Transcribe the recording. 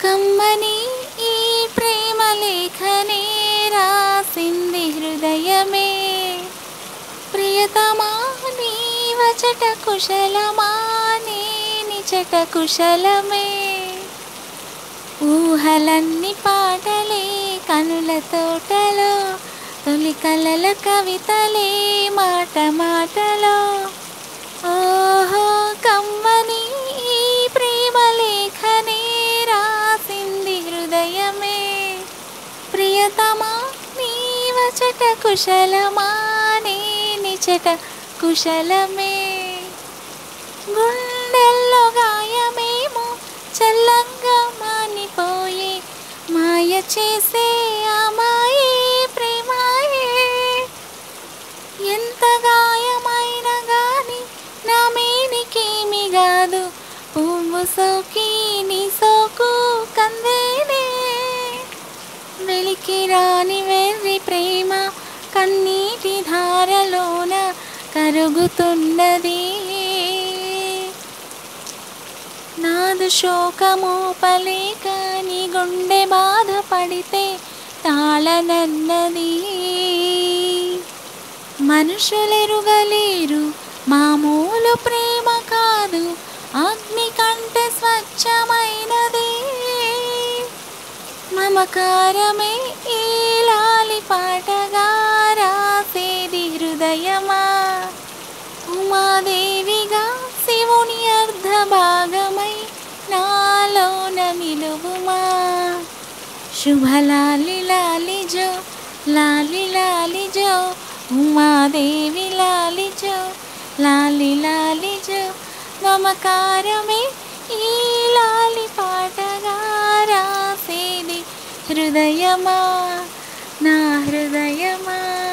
కమ్మని ఈ ప్రేమ లేఖనే రాసింది హృదయమే ప్రియతమా నీ వచట కుశలమా నీ నిచట కుశలమే ఊహలన్ని పాటలే కనుల తోటలో తొలి కలల కవితలే మాట మాటలో ఓహో కమ్మని ఈ ప్రేమ లేఖనే రాసింది హృదయమే ప్రియతమా నీ వచట కుశలమా నీ నిచట కుశలమే గుండెల్లో గాయమేమో చల్లంగా మానిపోయే మాయ చేసే అమాయే ప్రేమాయే ఎంత గాయమైన గాని నా మేనికేమి కాదు పువ్వు సోకి నీ సోకు కందేనే వెలికి రాని వెర్రి ప్రేమ కన్నీటి ధారలోన కరుగుతున్నది నాదు శోకమోపలేక నీ గుండె బాధపడితే తాళనన్నది మనుషులెరుగలేరు మామూలు ప్రేమ కాదు అగ్ని కంటే స్వచ్ఛమైనది మమకారమే ఈ లాలి పాటగా రాసేది హృదయమా ఉమాదేవిగా శివుని అర్ధ భాగమై నాలోన నిలువుమా శుభలాలి లాలి జో లాలి లాలి జో ఉమాదేవి లాలి జో లాలి లాలి జో మమకారమే ఈ లాలి పాటగా రాసేది హృదయమా నా హృదయమా